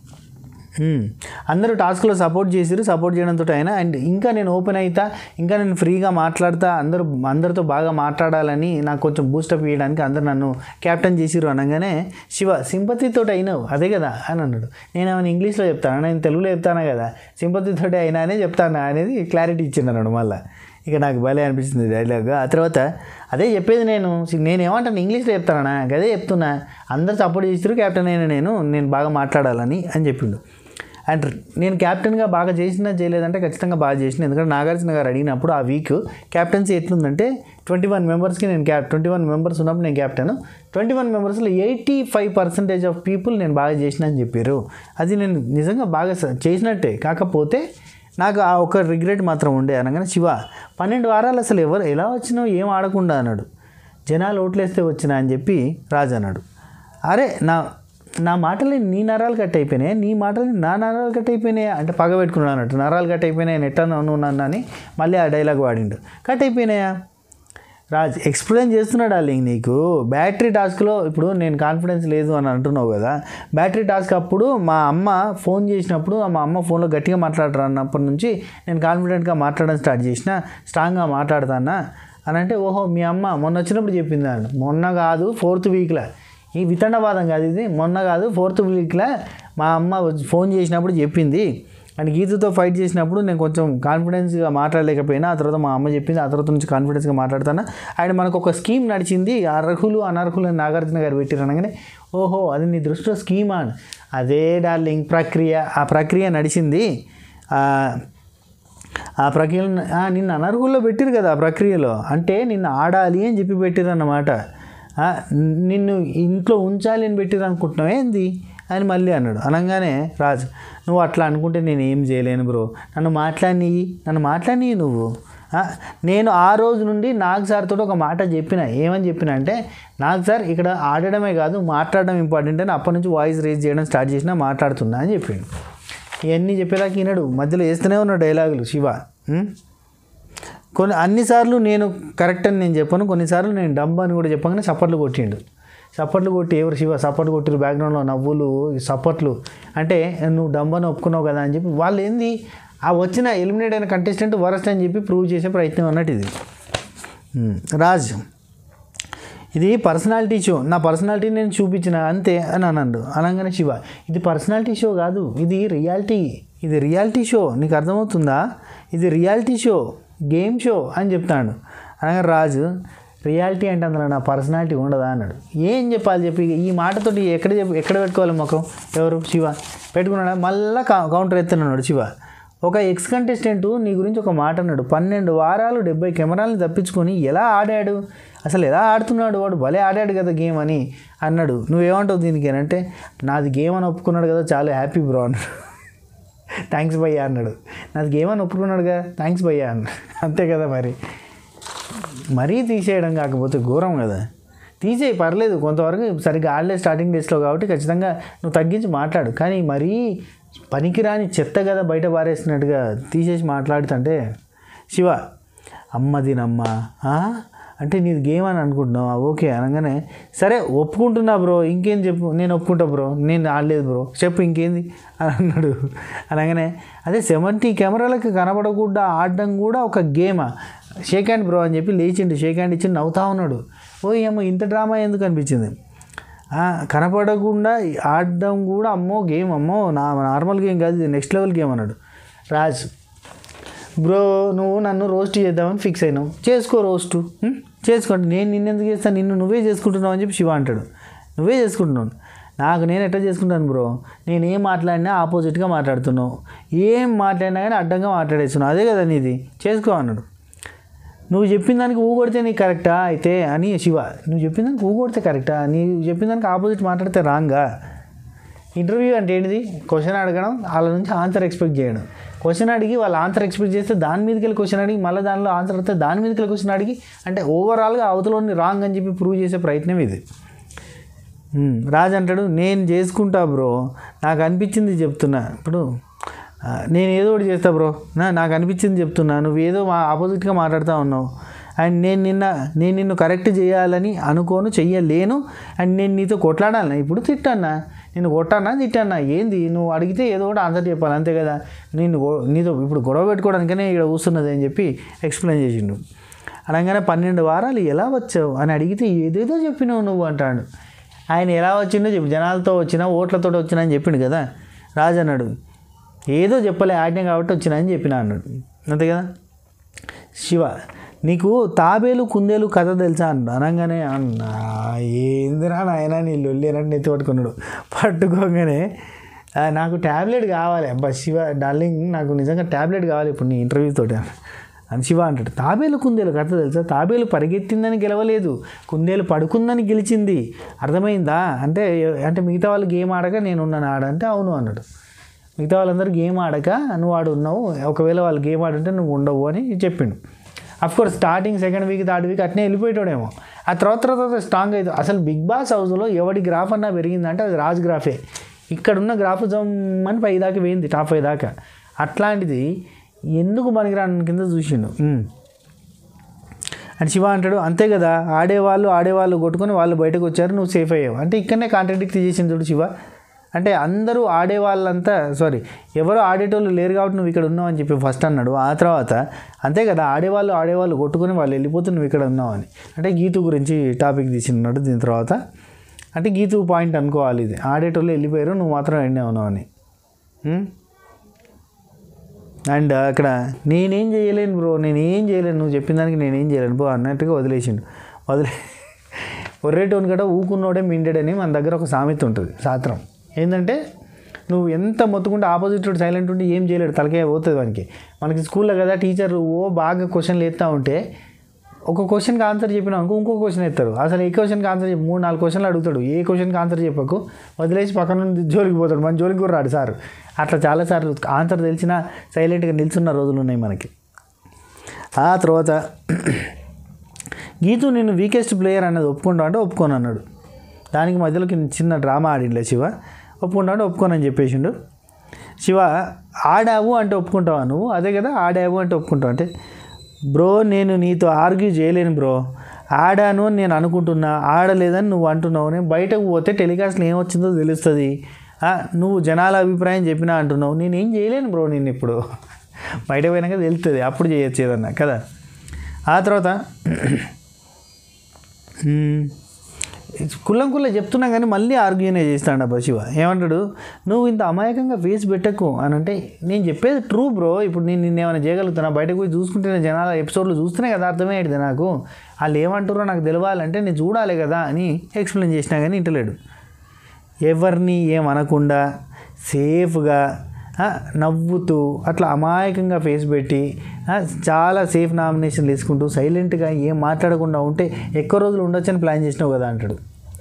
మ్మ్. అందరూ టాస్క్లో సపోర్ట్ చేసిరు సపోర్ట్ చేయడంతో అయినా అండ్ ఇంకా నేను ఓపెన్ అవుతా ఇంకా నేను ఫ్రీగా మాట్లాడతా అందరూ అందరితో బాగా మాట్లాడాలని నాకు కొంచెం బూస్టప్ చేయడానికి అందరు నన్ను క్యాప్టెన్ చేసిరు అనగానే శివ సింపతితో అయినావు అదే కదా అని అన్నాడు నేను ఏమైనా ఇంగ్లీష్లో చెప్తాను నేను తెలుగులో చెప్తాను కదా సింపతితో అయినా అనే చెప్తాను అనేది క్లారిటీ ఇచ్చిండన్నాడు మళ్ళీ ఇక నాకు భలే అనిపించింది డైలాగ్ ఆ తర్వాత అదే చెప్పేది నేను నేను ఏమంటాను ఇంగ్లీష్లో చెప్తానా అదే చెప్తున్నా అందరు సపోర్ట్ చేసిరు క్యాప్టెన్ అయినా నేను నేను బాగా మాట్లాడాలని అని చెప్పిండు అండ్ నేను క్యాప్టెన్గా బాగా చేసినా చేయలేదంటే ఖచ్చితంగా బాగా చేసిన ఎందుకంటే నాగార్జున గారు అడిగినప్పుడు ఆ వీక్ క్యాప్టెన్సీ ఎట్లుందంటే ట్వంటీ వన్ మెంబర్స్కి నేను క్యాప్ ట్వంటీ వన్ మెంబర్స్ ఉన్నప్పుడు నేను క్యాప్టెన్ ట్వంటీ వన్ మెంబర్స్లో eighty five percentage of people నేను బాగా చేసిన అని చెప్పారు అది నేను నిజంగా బాగా స- చేసినట్టే కాకపోతే నాకు ఆ ఒక రిగ్రెట్ మాత్రం ఉండే అనగానే శివ పన్నెండు వారాలు అసలు ఎవరు ఎలా వచ్చినావు ఏం ఆడకుండా అన్నాడు జనాలు ఓట్లేస్తే వచ్చినా అని చెప్పి రాజు అన్నాడు అరే నా నా మాటలు నీ నరాలు కట్ అయిపోయినాయి నీ మాటలు నా నరాలు కట్ అయిపోయినాయి అంటే పగ పెట్టుకున్నాను అన్నట్టు నరాలు కట్ అయిపోయినాయి నెట్టను నన్ను అని మళ్ళీ ఆ డైలాగ్ వాడిండు కట్ అయిపోయినాయా రాజ్ ఎక్స్ప్లెయిన్ చేస్తున్నాడు డార్లింగ్ నీకు బ్యాటరీ టాస్క్లో ఇప్పుడు నేను కాన్ఫిడెన్స్ లేదు అని అంటున్నావు కదా బ్యాటరీ టాస్క్ అప్పుడు మా అమ్మ ఫోన్ చేసినప్పుడు మా అమ్మ ఫోన్లో గట్టిగా మాట్లాడరు అన్నప్పటి నుంచి నేను కాన్ఫిడెంట్గా మాట్లాడడం స్టార్ట్ చేసిన స్ట్రాంగ్గా మాట్లాడతానా అని అంటే ఓహో మీ అమ్మ మొన్న వచ్చినప్పుడు చెప్పింది అని మొన్న కాదు ఫోర్త్ వీక్లో ఈ వితండవాదం కాదు ఇది మొన్న కాదు ఫోర్త్ వీక్లో మా అమ్మ వచ్చి ఫోన్ చేసినప్పుడు చెప్పింది అండ్ గీతతో ఫైట్ చేసినప్పుడు నేను కొంచెం కాన్ఫిడెన్స్గా మాట్లాడలేకపోయినా ఆ తర్వాత మా అమ్మ చెప్పింది ఆ తర్వాత నుంచి కాన్ఫిడెన్స్గా మాట్లాడతాను అండ్ మనకు ఒక స్కీమ్ నడిచింది అర్హులు అనర్హులు అని నాగార్జున గారు పెట్టారు అనగానే ఓహో అది నీ దృష్టిలో స్కీమా అని అదే డార్లింగ్ ప్రక్రియ ఆ ప్రక్రియ నడిచింది ఆ, ఆ ప్రక్రియ నిన్ను అనర్హుల్లో పెట్టిరు కదా ఆ ప్రక్రియలో అంటే నిన్ను ఆడాలి అని చెప్పి పెట్టిరు అన్నమాట ఆ, నిన్ను ఇంట్లో ఉంచాలి అని పెట్టిరు అనుకుంటున్నావు ఏంది అని మళ్ళీ అన్నాడు అనగానే రాజు నువ్వు అట్లా అనుకుంటే నేను ఏం చేయలేను బ్రో నన్ను మాట్లాడి నన్ను మాట్లాడి నువ్వు ఆ, నేను ఆ రోజు నుండి నాగ్ సార్తో ఒక మాట చెప్పిన ఏమని చెప్పిన అంటే నాగ్ సార్ ఇక్కడ ఆడడమే కాదు మాట్లాడడం ఇంపార్టెంట్ అని అప్పటి నుంచి వాయిస్ రేజ్ చేయడం స్టార్ట్ చేసినా మాట్లాడుతున్నా అని చెప్పిండు ఇవన్నీ చెప్పేదాకా ఈనాడు మధ్యలో వేస్తూనే ఉన్న డైలాగులు శివ ఉం? కొన్ని అన్నిసార్లు నేను కరెక్ట్ అని నేను చెప్పాను కొన్నిసార్లు నేను డంబ్ అని కూడా చెప్పగానే చప్పట్లు కొట్టిండు చప్పట్లు కొట్టి ఎవరు శివ చప్పట్లు కొట్టిరు బ్యాక్గ్రౌండ్లో నవ్వులు ఈ చప్పట్లు అంటే నువ్వు డంబ్ అని ఒప్పుకున్నావు కదా అని చెప్పి వాళ్ళు ఏంది ఆ వచ్చిన ఎలిమినేట్ అయిన కంటెస్టెంట్ వరస్ట్ అని చెప్పి ప్రూవ్ చేసే ప్రయత్నం అన్నట్టు ఇది ఉం. రాజ్ ఇది పర్సనాలిటీ షో నా పర్సనాలిటీ నేను చూపించిన అంతే అని అన్నాడు అనగానే శివ ఇది పర్సనాలిటీ షో కాదు ఇది రియాలిటీ ఇది రియాలిటీ షో నీకు అర్థమవుతుందా ఇది రియాలిటీ షో గేమ్ షో అని చెప్తాడు అనగా రాజు రియాలిటీ అంటే అందులో నా పర్సనాలిటీ ఉండదా అన్నాడు ఏం చెప్పాలి చెప్పి ఈ మాటతోటి ఎక్కడ చెప్పి ఎక్కడ పెట్టుకోవాలి ముఖం ఎవరు శివ పెట్టుకున్నాడా మళ్ళీ కౌంటర్ ఎత్తున్నాడు శివ ఒక ఎక్స్ కంటెస్టెంట్ నీ గురించి ఒక మాట అన్నాడు పన్నెండు వారాలు డెబ్బై కెమెరాలను తప్పించుకొని ఎలా ఆడాడు అసలు ఎలా ఆడుతున్నాడు వాడు భలే ఆడాడు కదా గేమ్ అని అన్నాడు నువ్వేమంటావు దీనికి అని అంటే నాది గేమ్ అని ఒప్పుకున్నాడు కదా చాలా హ్యాపీ బ్రో అన్నాడు థ్యాంక్స్ భయ్యా అన్నాడు నాది గేమ్ అని ఒప్పుకున్నాడుగా థ్యాంక్స్ భయ్యా అన్నాడు అంతే కదా మరి మరీ తీసేయడం కాకపోతే ఘోరం కదా తీసేయి పర్లేదు కొంతవరకు సరిగ్గా ఆడలే స్టార్టింగ్ డేస్లో కాబట్టి ఖచ్చితంగా నువ్వు తగ్గించి మాట్లాడు కానీ మరీ పనికిరాని చెత్త కదా బయట పారేసినట్టుగా తీసేసి మాట్లాడుతుంటే శివ అమ్మదినమ్మ ఆ? అంటే నీది గేమ్ అని అనుకుంటున్నావా ఓకే అనగానే సరే ఒప్పుకుంటున్నా బ్రో ఇంకేం చెప్పు నేను ఒప్పుకుంటా బ్రో నేను ఆడలేదు బ్రో చెప్పు ఇంకేంది అని అన్నాడు అనగానే అదే సెవెంటీ కెమెరాలకు కనబడకుండా ఆడడం కూడా ఒక గేమా షేక్ హ్యాండ్ బ్రో అని చెప్పి లేచిండు షేక్ హ్యాండ్ ఇచ్చి నవ్వుతా ఉన్నాడు ఓ ఏమో ఇంత డ్రామా ఎందుకు అనిపించింది ఆ, కనపడకుండా ఆడడం కూడా అమ్మో గేమ్ అమ్మో నా నార్మల్ గేమ్ కాదు ఇది నెక్స్ట్ లెవెల్ గేమ్ అన్నాడు రాజ్ బ్రో నువ్వు నన్ను రోస్ట్ చేద్దామని ఫిక్స్ అయినావు చేసుకో రోస్ట్ హ్మ్? చేసుకోండి నేను నిన్నెందుకు చేస్తాను నిన్ను నువ్వే చేసుకుంటున్నావు అని చెప్పి శివ అంటాడు నువ్వే చేసుకుంటున్నావు నాకు నేను ఎట్లా చేసుకుంటాను బ్రో నేను ఏం మాట్లాడినా ఆపోజిట్గా మాట్లాడుతున్నావు ఏం మాట్లాడినా కానీ అడ్డంగా మాట్లాడేస్తున్నావు అదే కదా నీది చేసుకో అన్నాడు నువ్వు చెప్పిన దానికి ఊగొడితే నీకు కరెక్టా అయితే అని శివ నువ్వు చెప్పిన దానికి ఊగొడితే కరెక్టా నీవు చెప్పిన దానికి ఆపోజిట్ మాట్లాడితే రాంగా ఇంటర్వ్యూ అంటే ఏంటిది క్వశ్చన్ అడగడం వాళ్ళ నుంచి ఆన్సర్ ఎక్స్పెక్ట్ చేయడం క్వశ్చన్ అడిగి వాళ్ళు ఆన్సర్ ఎక్స్పెక్ట్ చేస్తే దాని మీదకి వెళ్ళి క్వశ్చన్ అడిగి మళ్ళీ దానిలో ఆన్సర్ వస్తే దాని మీదకి వెళ్ళి క్వశ్చన్ అడిగి అంటే ఓవరాల్గా అవతలని రాంగ్ అని చెప్పి ప్రూవ్ చేసే ప్రయత్నం ఇది ఉమ్, రాజు అంటాడు నేను చేసుకుంటా బ్రో నాకు అనిపించింది చెప్తున్నా ఇప్పుడు ఆ, నేను ఏదో ఒకటి చేస్తా బ్రో నా నాకు అనిపించింది చెప్తున్నా నువ్వు ఏదో మా ఆపోజిట్గా మాట్లాడుతూ ఉన్నావు అండ్ నేను నిన్న నేను నిన్ను కరెక్ట్ చేయాలని అనుకోను చెయ్యలేను అండ్ నేను నీతో కొట్లాడాలన్నా ఇప్పుడు తిట్టన్నా నేను కొట్టానా తిట్టానా ఏంది నువ్వు అడిగితే ఏదో ఒకటి ఆన్సర్ చెప్పాలి అంతే కదా నేను గొ- నీతో ఇప్పుడు గొడవ పెట్టుకోవడానికనే ఇక్కడ కూస్తున్నది అని చెప్పి ఎక్స్ప్లెయిన్ చేసిండు అనగానే పన్నెండు వారాలు ఎలా వచ్చావు అని అడిగితే ఏదేదో చెప్పినావు నువ్వు అంటాడు ఆయన ఎలా వచ్చిండో చెప్పి జనాలతో వచ్చినా ఓట్లతో వచ్చినా అని చెప్పిండు కదా రాజు అన్నాడు ఏదో చెప్పలే ఆజ్ఞ కాబట్టి వచ్చినా అని చెప్పిన అన్నాడు అంతే కదా శివ నీకు తాబేలు కుందేలు కథ తెలుసా అన్నాడు అనగానే అన్నా ఏందిరా నాయన నీ లొల్లి అన్నట్టు నెత్తి పట్టుకున్నాడు పట్టుకోగానే "ఆ, నాకు ట్యాబ్లెట్ కావాలి అబ్బా శివ డార్లింగ్ నాకు నిజంగా ట్యాబ్లెట్ కావాలి ఇప్పుడు నీ ఇంటర్వ్యూ తోటి అని శివ అంటాడు తాబేలు కుందేలు కథ తెలుసా తాబేలు పరిగెత్తిందని గెలవలేదు కుందేలు పడుకుందని గెలిచింది అర్థమైందా అంటే అంటే మిగతా వాళ్ళు గేమ్ ఆడక నేను ఉన్నాను ఆడ అంటే అవును అన్నాడు మిగతా వాళ్ళందరూ గేమ్ ఆడక నువ్వు ఆడు ఉన్నావు ఒకవేళ వాళ్ళు గేమ్ ఆడుంటే నువ్వు ఉండవు అని చెప్పిండు of course starting second week third week అట్నే వెళ్ళిపోయాడేమో ఆ తర్వాత తర్వాత స్ట్రాంగ్ అవుతుంది అసలు బిగ్ బాస్ హౌస్లో ఎవడి గ్రాఫ్ అన్నా పెరిగిందంటే అది రాజ్ గ్రాఫే ఇక్కడున్న గ్రాఫ్ జమ్మని పై దాకా పోయింది టాప్ ఫైవ్ దాకా అట్లాంటిది ఎందుకు పనికిరాని కింద చూసిండు ఉమ్. అని శివ అంటాడు అంతే కదా ఆడేవాళ్ళు ఆడేవాళ్ళు కొట్టుకొని వాళ్ళు బయటకు వచ్చారు నువ్వు సేఫ్ అయ్యావు అంటే ఇక్కడనే కాంట్రడిక్ట్ చేసింది చూడు శివ అంటే అందరూ ఆడేవాళ్ళంతా సారీ ఎవరు ఆడేటోళ్ళు లేరు కాబట్టి నువ్వు ఇక్కడ ఉన్నావు అని చెప్పి ఫస్ట్ అన్నాడు ఆ తర్వాత అంతే కదా ఆడేవాళ్ళు ఆడేవాళ్ళు కొట్టుకొని వాళ్ళు వెళ్ళిపోతే నువ్వు ఇక్కడ ఉన్నావు అని అంటే గీతు గురించి టాపిక్ తీసినాడు దీని తర్వాత అంటే గీతు పాయింట్ అనుకోవాలి ఇది ఆడేటోళ్ళు వెళ్ళిపోయారు నువ్వు మాత్రం ఎండే ఉన్నావు అని ఉమ్? అండ్ అక్కడ నేనేం చేయలేను బ్రో నేనేం చేయలేను నువ్వు చెప్పిన దానికి నేనేం చేయలేను బ్రో అన్నట్టుగా వదిలేసిండు వదిలే ఒర్రేటోని కూడా ఊకున్నోడే మిండెడని మన దగ్గర ఒక సామెత ఉంటుంది శాస్త్రం ఏంటంటే నువ్వు ఎంత మొత్తుకుంటే ఆపోజిట్ సైలెంట్ ఉంటే ఏం చేయలేడు తలకాయ పోతుంది వానికి మనకి స్కూల్లో కదా టీచర్ ఓ బాగా క్వశ్చన్లు ఎత్తా ఉంటే ఒక క్వశ్చన్కి ఆన్సర్ చెప్పినా అనుకో ఇంకో క్వశ్చన్ ఎత్తారు అసలు ఏ క్వశ్చన్కి ఆన్సర్ చెప్పి మూడు నాలుగు క్వశ్చన్లు అడుగుతాడు ఏ క్వశ్చన్కి ఆన్సర్ చెప్పకు వదిలేసి పక్కన నుండి జోలికి పోతాడు మన జోలికి కూడా రాడు సార్ అట్లా చాలాసార్లు ఆన్సర్ తెలిసినా సైలెంట్గా నిల్చున్న రోజులు ఉన్నాయి మనకి ఆ తర్వాత గీతు నేను వీకెస్ట్ ప్లేయర్ అన్నది ఒప్పుకుంటా అంటే ఒప్పుకోను అన్నాడు దానికి మధ్యలోకి చిన్న డ్రామా ఆడిండే శివ ఒప్పుకుంటా అంటే ఒప్పుకోనని చెప్పేసిండు శివ ఆడావు అంటే ఒప్పుకుంటావా నువ్వు అదే కదా ఆడావు అంటే ఒప్పుకుంటావు అంటే బ్రో నేను నీతో ఆర్గ్యూ చేయలేను బ్రో ఆడాను అని నేను అనుకుంటున్నా ఆడలేదని నువ్వు అంటున్నావు నేను బయటకు పోతే టెలికాస్ట్లో ఏమొచ్చిందో తెలుస్తుంది ఆ, నువ్వు జనాల అభిప్రాయం చెప్పినా అంటున్నావు నేనేం చేయలేను బ్రో నేను ఇప్పుడు బయట పోయినాక తెలుస్తుంది అప్పుడు చేయొచ్చు ఏదన్నా కదా ఆ తర్వాత మ్మ్. కుల్లం కుల్ల చెప్తున్నా కానీ మళ్ళీ ఆర్గ్యూనే చేస్తాడు అబ్బా శివ ఏమంటాడు నువ్వు ఇంత అమాయకంగా ఫేస్ పెట్టకు అని అంటే నేను చెప్పేది ట్రూ బ్రో ఇప్పుడు నేను నిన్న ఏమైనా చేయగలుగుతానా బయటకు పోయి చూసుకుంటే జనాల ఎపిసోడ్లు చూస్తేనే కదా అర్థమయ్యేది నాకు వాళ్ళు ఏమంటారో నాకు తెలియాలంటే నేను చూడాలి కదా అని ఎక్స్ప్లెయిన్ చేసినా కానీ ఇంటలేడు ఎవరిని ఏమనకుండా సేఫ్గా ఆ, నవ్వుతూ అట్లా అమాయకంగా ఫేస్ పెట్టి ఆ, చాలా సేఫ్ నామినేషన్లు తీసుకుంటూ సైలెంట్గా ఏం మాట్లాడకుండా ఉంటే ఎక్కువ రోజులు ఉండొచ్చని ప్లాన్ చేసినావు కదా అంటాడు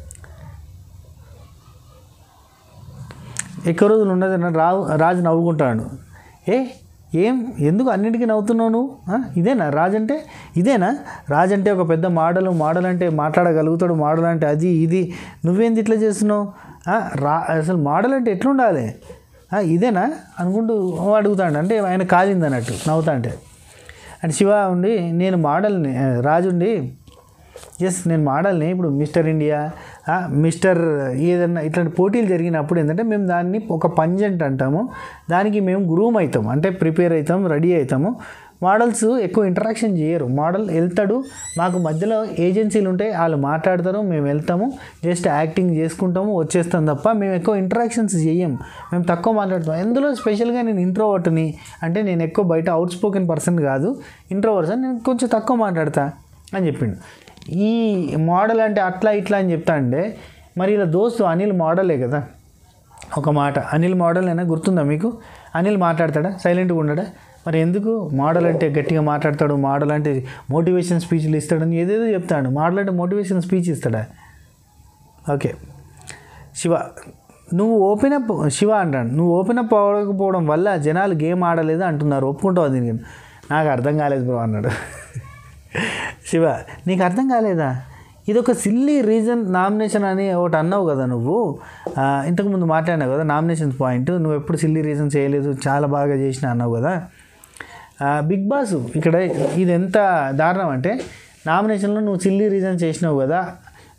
ఎక్కువ రోజులు ఉండదని రావు రాజు నవ్వుకుంటాడు ఏ ఏం ఎందుకు అన్నిటికీ నవ్వుతున్నావు నువ్వు ఆ, ఇదేనా రాజు అంటే ఇదేనా రాజు అంటే ఒక పెద్ద మోడల్ మోడల్ అంటే మాట్లాడగలుగుతాడు మోడల్ అంటే అది ఇది నువ్వేంది ఇట్లా చేస్తున్నావు ఆ, రా అసలు మోడల్ అంటే ఎట్లుండాలి ఆ, ఇదేనా అనుకుంటూ అడుగుతాడు అంటే ఆయన కాలింది అన్నట్టు నవ్వుతా అంటే అంటే శివ ఉండి నేను మోడల్ని ఆ, రాజుండి ఎస్ నేను మోడల్ని ఇప్పుడు మిస్టర్ ఇండియా ఆ, మిస్టర్ ఏదన్నా ఇట్లాంటి పోటీలు జరిగినప్పుడు ఏంటంటే మేము దాన్ని ఒక పంజెంట్ అంటాము దానికి మేము గ్రూమ్ అవుతాం అంటే ప్రిపేర్ అవుతాం రెడీ అవుతాము మోడల్స్ ఎక్కువ ఇంటరాక్షన్ చేయరు మోడల్ వెళ్తాడు మాకు మధ్యలో ఏజెన్సీలు ఉంటాయి వాళ్ళు మాట్లాడతారు మేము వెళ్తాము జస్ట్ యాక్టింగ్ చేసుకుంటాము వచ్చేస్తాం తప్ప మేము ఎక్కువ ఇంటరాక్షన్స్ చేయం మేము తక్కువ మాట్లాడతాం ఎందులో స్పెషల్గా నేను ఇంట్రోవర్ట్ని అంటే నేను ఎక్కువ బయట అవుట్ స్పోకెన్ పర్సన్ కాదు ఇంట్రోవర్సన్ నేను కొంచెం తక్కువ మాట్లాడతా అని చెప్పిండు ఈ మోడల్ అంటే అట్లా ఇట్లా అని చెప్తా అంటే మరి ఇలా దోస్తు అనిల్ మోడలే కదా ఒక మాట అనిల్ మోడల్ అయినా గుర్తుందా మీకు అనిల్ మాట్లాడతాడా సైలెంట్గా ఉండడా మరి ఎందుకు మోడల్ అంటే గట్టిగా మాట్లాడతాడు మోడల్ అంటే మోటివేషన్ స్పీచ్లు ఇస్తాడని ఏదేదో చెప్తాడు మోడల్ అంటే మోటివేషన్ స్పీచ్ ఇస్తాడా ఓకే శివ నువ్వు ఓపెన్ అప్ శివ అంటాడు నువ్వు ఓపెన్ అప్ అవ్వకపోవడం వల్ల జనాలు గేమ్ ఆడలేదు అంటున్నారు ఒప్పుకుంటావు దీనికి నాకు అర్థం కాలేదు బ్రో అన్నాడు శివ నీకు అర్థం కాలేదా ఇది ఒక సిల్లీ రీజన్ నామినేషన్ అని ఒకటి అన్నావు కదా నువ్వు ఆ, ఇంతకుముందు మాట్లాడినావు కదా నామినేషన్స్ పాయింట్ నువ్వు ఎప్పుడు సిల్లీ రీజన్ చేయలేదు చాలా బాగా చేసిన అన్నావు కదా ఆ, బిగ్ బాస్ ఇక్కడ ఇది ఎంత దారుణం అంటే నామినేషన్లో నువ్వు సిల్లీ రీజన్ చేసినావు కదా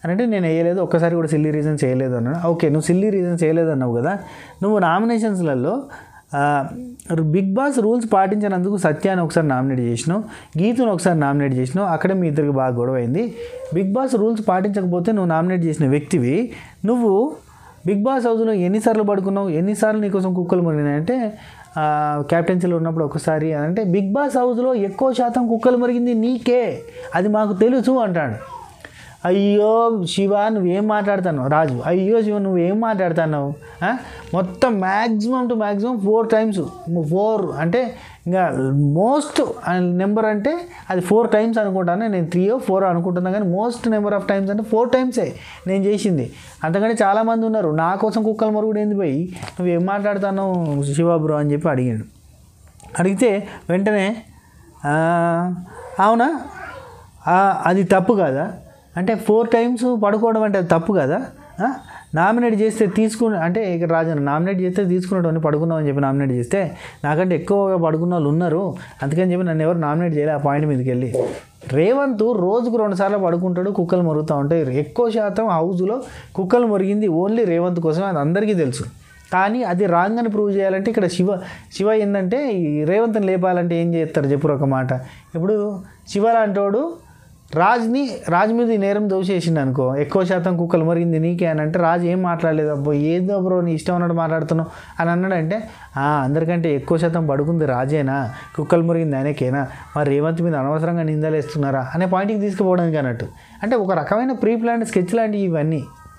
అని అంటే నేను వేయలేదు ఒక్కసారి కూడా సిల్లీ రీజన్స్ చేయలేదు అన్నాడు ఓకే నువ్వు సిల్లీ రీజన్స్ చేయలేదు అన్నావు కదా నువ్వు నామినేషన్స్లలో బిగ్ బాస్ రూల్స్ పాటించినందుకు సత్యాన్ని ఒకసారి నామినేట్ చేసినావు గీతును ఒకసారి నామినేట్ చేసినావు అక్కడే మీ ఇద్దరికి బాగా గొడవ అయింది బిగ్ బాస్ రూల్స్ పాటించకపోతే నువ్వు నామినేట్ చేసిన వ్యక్తివి నువ్వు బిగ్ బాస్ హౌస్లో ఎన్నిసార్లు పడుకున్నావు ఎన్నిసార్లు నీకోసం కుక్కలు మురిగినాయంటే క్యాప్టెన్సీలో ఉన్నప్పుడు ఒకసారి అంటే బిగ్ బాస్ హౌస్లో ఎక్కువ శాతం కుక్కలు మురిగింది నీకే అది మాకు తెలుసు అంటాడు అయ్యో శివ నువ్వేం మాట్లాడుతున్నావు రాజు అయ్యో శివ నువ్వేం మాట్లాడుతున్నావు ఆ? మొత్తం maximum to maximum four times four అంటే ఇంకా మోస్ట్ నెంబర్ అంటే అది ఫోర్ టైమ్స్ అనుకుంటాను నేను త్రీ ఫోర్ అనుకుంటున్నా కానీ మోస్ట్ నెంబర్ ఆఫ్ టైమ్స్ అంటే ఫోర్ టైమ్సే నేను చేసింది అంతకంటే చాలామంది ఉన్నారు నా కోసం కుక్కల మరుగుడు ఏంది పోయి నువ్వేం మాట్లాడుతున్నావు శివ బ్రో అని చెప్పి అడిగాడు అడిగితే వెంటనే "ఆ, అవునా ఆ, అది తప్పు కదా అంటే ఫోర్ టైమ్స్ పడుకోవడం అంటే అది తప్పు కదా ఆ? నామినేట్ చేస్తే తీసుకుని అంటే ఇక్కడ రాజన్ నామినేట్ చేస్తే తీసుకున్నటువంటి పడుకున్నామని చెప్పి నామినేట్ చేస్తే నాకంటే ఎక్కువగా పడుకున్న వాళ్ళు ఉన్నారు అందుకని చెప్పి నన్ను ఎవరు నామినేట్ చేయలే ఆ పాయింట్ మీదకి వెళ్ళి రేవంత్ రోజుకు రెండు సార్లు పడుకుంటాడు కుక్కలు మొరుగుతూ ఉంటాయి ఎక్కువ శాతం హౌస్లో కుక్కలు మొరిగింది ఓన్లీ రేవంత్ కోసం అది అందరికీ తెలుసు కానీ అది రాంగ్ అని ప్రూవ్ చేయాలంటే ఇక్కడ శివ శివ ఏంటంటే ఈ రేవంత్ని లేపాలంటే ఏం చేస్తారు చెప్పురు ఒక మాట ఇప్పుడు శివ లాంటోడు రాజ్ని రాజ్ మీద ఈ నేరం దోషేసిండు అనుకో ఎక్కువ శాతం కుక్కలు మరిగింది నీకే అని అంటే రాజు ఏం మాట్లాడలేదు అబ్బో ఏదో బ్రో నీ ఇష్టం ఉన్నట్టు మాట్లాడుతున్నావు అని అన్నాడంటే "ఆ, అందరికంటే ఎక్కువ శాతం పడుకుంది రాజేనా కుక్కలు మురిగింది ఆయనకేనా మరి రేవంత్ మీద అనవసరంగా నిందలేస్తున్నారా అనే పాయింట్కి తీసుకుపోవడానికి అన్నట్టు అంటే ఒక రకమైన ప్రీ ప్లాన్ స్కెచ్ లాంటివి ఇవన్నీ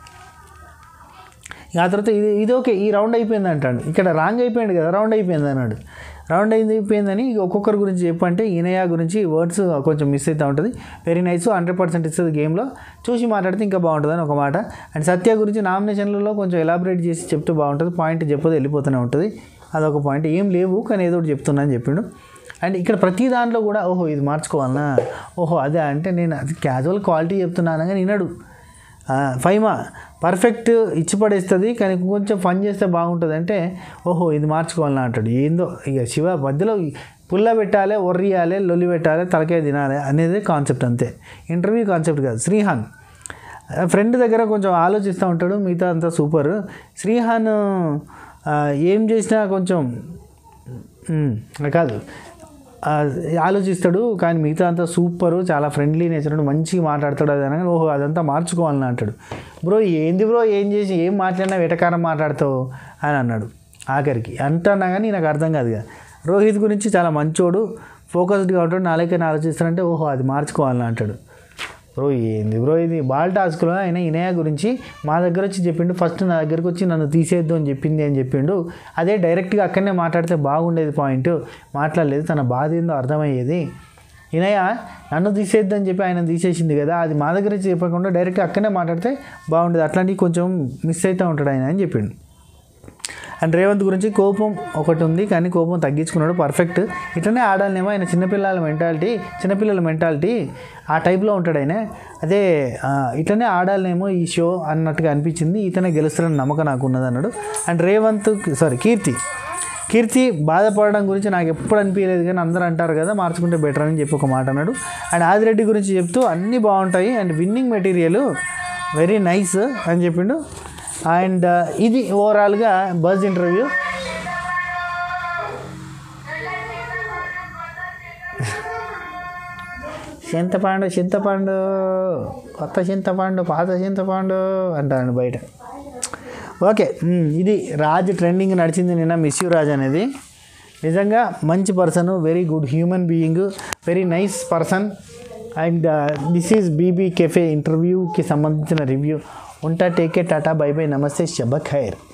ఇక ఆ తర్వాత ఇది ఇది ఓకే ఈ రౌండ్ అయిపోయింది అంటాడు ఇక్కడ రాంగ్ అయిపోయింది కదా రౌండ్ అయిపోయింది అన్నాడు రౌండ్ అయింది అయిపోయిందని ఇక ఒక్కొక్కరి గురించి చెప్పంటే ఈనయ గురించి వర్డ్స్ కొంచెం మిస్ అవుతూ ఉంటుంది వెరీ నైస్ హండ్రెడ్ పర్సెంట్ ఇస్తుంది గేమ్లో చూసి మాట్లాడితే ఇంకా బాగుంటుందని ఒక మాట అండ్ సత్య గురించి నామినేషన్లలో కొంచెం ఎలాబరేట్ చేసి చెప్తే బాగుంటుంది పాయింట్ చెప్పదు వెళ్ళిపోతూనే ఉంటుంది అదొక పాయింట్ ఏం లేవు కానీ ఏదో ఒకటి చెప్తున్నా అని చెప్పిండు అండ్ ఇక్కడ ప్రతి దాంట్లో కూడా ఓహో ఇది మార్చుకోవాలనా ఓహో అదే అంటే నేను అది క్యాజువల్ క్వాలిటీ చెప్తున్నాను కానీ వినడు ఆ, ఫైమా పర్ఫెక్ట్ ఇచ్చి పడేస్తుంది కానీ కొంచెం ఫన్ చేస్తే బాగుంటుంది అంటే ఓహో ఇది మార్చుకోవాలని అంటాడు ఏందో ఇక శివ మధ్యలో పుల్ల పెట్టాలి ఒర్రియాలి లొల్లి పెట్టాలి తలకాయ తినాలి అనేది కాన్సెప్ట్ అంతే ఇంటర్వ్యూ కాన్సెప్ట్ కాదు శ్రీహాన్ ఫ్రెండ్ దగ్గర కొంచెం ఆలోచిస్తూ ఉంటాడు మిగతా అంతా సూపర్ శ్రీహాన్ ఆ, ఏం చేసినా కొంచెం ఉమ్, కాదు ఆ, ఆలోచిస్తాడు కానీ మిగతా అంతా సూపరు చాలా ఫ్రెండ్లీ నేచర్ మంచిగా మాట్లాడతాడు అది అనగా ఓహో అదంతా మార్చుకోవాలని అంటాడు బ్రో ఏంది బ్రో ఏం చేసి ఏం మాట్లాడినా వెటకారం మాట్లాడతావు అని అన్నాడు ఆఖరికి అంత అన్నా కానీ నాకు అర్థం కాదు కదా రోహిత్ గురించి చాలా మంచోడు ఫోకస్డ్గా ఉంటాడు నాలుగైనా ఆలోచిస్తాడంటే ఓహో అది మార్చుకోవాలని అంటాడు బ్రో ఏంది బ్రో ఇది బాల్ టాస్క్లో ఆయన ఇనయ గురించి మా దగ్గర వచ్చి చెప్పిండు ఫస్ట్ నా దగ్గరకు వచ్చి నన్ను తీసేద్దు అని చెప్పింది అని చెప్పిండు అదే డైరెక్ట్గా అక్కడనే మాట్లాడితే బాగుండేది పాయింట్ మాట్లాడలేదు తన బాధ ఏందో అర్థమయ్యేది ఇనయ నన్ను తీసేద్దు అని చెప్పి ఆయన తీసేసింది కదా అది మా దగ్గర వచ్చి చెప్పకుండా డైరెక్ట్గా అక్కడనే మాట్లాడితే బాగుండేది అట్లాంటివి కొంచెం మిస్ అవుతూ ఉంటాడు ఆయన అని చెప్పిండు అండ్ రేవంత్ గురించి కోపం ఒకటి ఉంది కానీ కోపం తగ్గించుకున్నాడు పర్ఫెక్ట్ ఇట్లనే ఆడాలనేమో ఆయన చిన్నపిల్లల మెంటాలిటీ చిన్నపిల్లల మెంటాలిటీ ఆ టైప్లో ఉంటాడు ఆయన అదే ఆ, ఇట్లనే ఆడాలనేమో ఈ షో అన్నట్టుగా అనిపించింది ఇతనే గెలుస్తారని నమ్మకం నాకు ఉన్నది అన్నాడు అండ్ రేవంత్ సారీ కీర్తి కీర్తి బాధపడడం గురించి నాకు ఎప్పుడు అనిపించలేదు కానీ అందరూ అంటారు కదా మార్చుకుంటే బెటర్ అని చెప్పి ఒక మాట అన్నాడు అండ్ ఆదిరెడ్డి గురించి చెప్తూ అన్నీ బాగుంటాయి and winning material very nice అని చెప్పిండు అండ్ ఇది ఓవరాల్గా బజ్ ఇంటర్వ్యూ చింతపండు చింతపండు కొత్త చింతపండు పాత చింతపండు అంటాను బయట ఓకే మ్, ఇది రాజ్ ట్రెండింగ్ నడిచింది నిన్న మిస్ యూ రాజ్ అనేది నిజంగా మంచి person very good human being very nice person and this is BB cafe ఇంటర్వ్యూకి సంబంధించిన రివ్యూ ఉంటా టేకే టాటా బై బై నమస్తే శబ ఖైర్